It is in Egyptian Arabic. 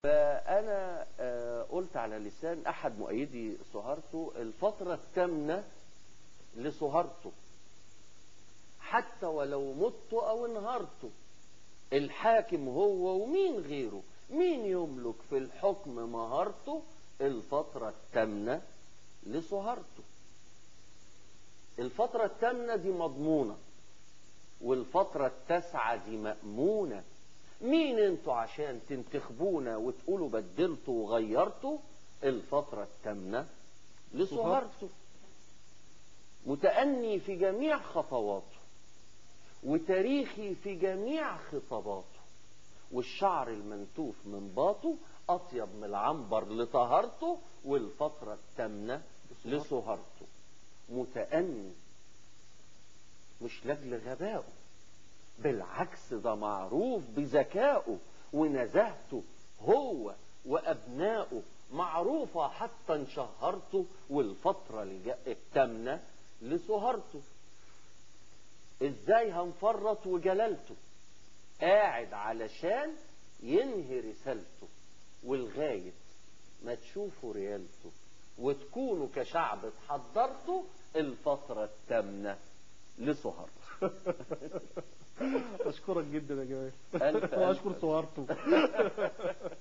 فأنا آه، قلت على لسان أحد مؤيدي سهرته الفترة الثامنة لسهرته حتى ولو مت أو انهرت الحاكم هو ومين غيره مين يملك في الحكم مهارته الفترة الثامنة لسهرته الفترة الثامنة دي مضمونة والفترة التاسعة دي مأمونة مين انتوا عشان تنتخبونا وتقولوا بدلتوا وغيرتوا الفترة الثامنة لسهرته متأني في جميع خطواته وتاريخي في جميع خطاباته والشعر المنتوف من باطه أطيب من العنبر لطهارته والفترة الثامنة لسهرته متأني مش لاجل غبائه بالعكس ده معروف بذكائه ونزاهته هو وأبنائه معروفة حتى انشهرته والفترة الج- التامنة لسهرته ازاي هنفرط وجلالته قاعد علشان ينهي رسالته والغاية ما تشوفوا ريالته وتكونوا كشعب اتحضرتوا الفترة التامنة لسهرته اشكرك جدا يا جمال ألف ألف واشكر صورته